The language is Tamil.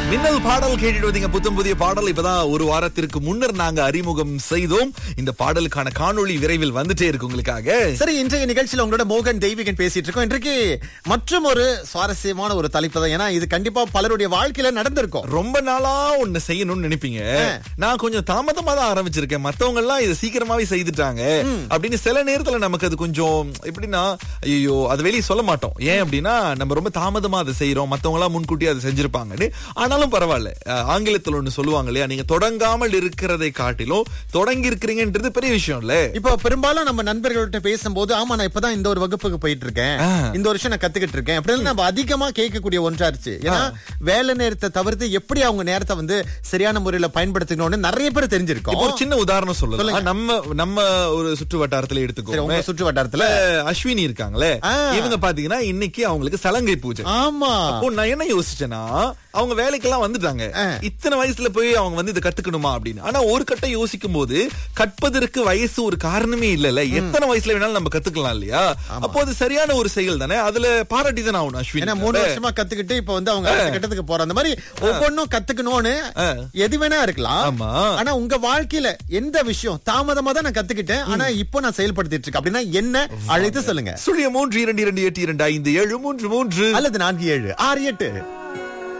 மின்னல் பாடல் கேட்டுட்டு வந்தீங்க புத்தம் புதிய பாடல் இப்பதான் ஒரு வாரத்திற்கு முன்னர் நாங்க அறிமுகம் செய்தோம் இந்த பாடலுக்கான காணொளி விரைவில் வந்துட்டே இருக்கு உங்களுக்காக சரி இன்றைய நிகழ்ச்சியில உங்களோட மோகன் தெய்வீகன் பேசிட்டு இருக்கோம் இன்றைக்கு மற்றும் ஒரு சுவாரஸ்யமான ஒரு தலைப்பு தான் ஏன்னா இது கண்டிப்பா பலருடைய வாழ்க்கையில நடந்திருக்கும் ரொம்ப நாளா ஒண்ணு செய்யணும்னு நினைப்பீங்க நான் கொஞ்சம் தாமதமா தான் ஆரம்பிச்சிருக்கேன் மத்தவங்க எல்லாம் இதை சீக்கிரமாவே செய்துட்டாங்க அப்படின்னு சில நேரத்துல நமக்கு அது கொஞ்சம் எப்படின்னா ஐயோ அது வெளியே சொல்ல மாட்டோம் ஏன் அப்படின்னா நம்ம ரொம்ப தாமதமா அதை செய்யறோம் மத்தவங்க எல்லாம் முன்கூட்டி அதை செஞ்சிருப்பாங்கன்னு ஆனாலும் பரவாயில்ல அஹ், ஆங்கிலத்துல ஒண்ணு சொல்லுவாங்க இல்லையா நீங்க தொடங்காமல் இருக்கிறதை காட்டிலும் தொடங்கி இருக்கிறீங்கன்றது பெரிய விஷயம் இல்ல இப்போ பெரும்பாலும் நம்ம நண்பர்கள்ட்ட பேசும்போது ஆமா நான் இப்பதான் இந்த ஒரு வகுப்புக்கு போயிட்டு இருக்கேன் ஆ. இந்த வருஷம் நான் கத்துக்கிட்டு இருக்கேன் அப்படின்னு நம்ம அதிகமா கேட்கக்கூடிய ஒன்றாச்சு ஏன்னா வேலை நேரத்தை தவிர்த்து எப்படி அவங்க நேரத்தை வந்து சரியான முறையில பயன்படுத்திக்கணும்னு நிறைய பேர் இப்போ தெரிஞ்சிருக்கோம் ஒரு சின்ன உதாரணம் சொல்லலாம் நம்ம நம்ம ஒரு சுற்று வட்டாரத்துல சரி, எடுத்துக்கோ உங்க சுற்று வட்டாரத்துல அஸ்வினி இருக்காங்களே ஆ. இவங்க பாத்தீங்கன்னா இன்னைக்கு அவங்களுக்கு சலங்கை பூஜை ஆமா அப்போ நான் என்ன யோசிச்சேன்னா அவங்க வேலைக்கெல்லாம் வந்துட்டாங்க ஆ. இத்தனை வயசுல போய் அவங்க வந்து இதை கத்துக்கணுமா அப்படின்னு ஆனா ஒரு கட்டம் யோசிக்கும் போது கற்பதற்கு வயசு ஒரு காரணமே இல்லல்ல எத்தனை வயசுல வேணாலும் நம்ம கத்துக்கலாம் இல்லையா அப்போ அது சரியான ஒரு செயல் தானே அதுல பாராட்டி தான் ஆகணும் அஸ்வினி ஏன்னா மூணு வருஷமா கத்துக்கிட்டு இப்ப வந்து அவங்க அடுத்த கட்டத்துக்கு போற அந்த மாதிரி ஒவ்வொன்னும் கத்துக்கணும்னு எது வேணா இருக்கலாம் ஆமா. ஆனா உங்க வாழ்க்கையில எந்த விஷயம் தாமதமா தான் நான் கத்துக்கிட்டேன் ஆனா இப்போ நான் செயல்படுத்திட்டு இருக்கேன் அப்படின்னா என்ன அழைத்து சொல்லுங்க சுழிய மூன்று இரண்டு இரண்டு எட்டு இரண்டு ஐந்து ஏழு மூன்று மூன்று அல்லது நான்கு ஏழு ஆறு எட்டு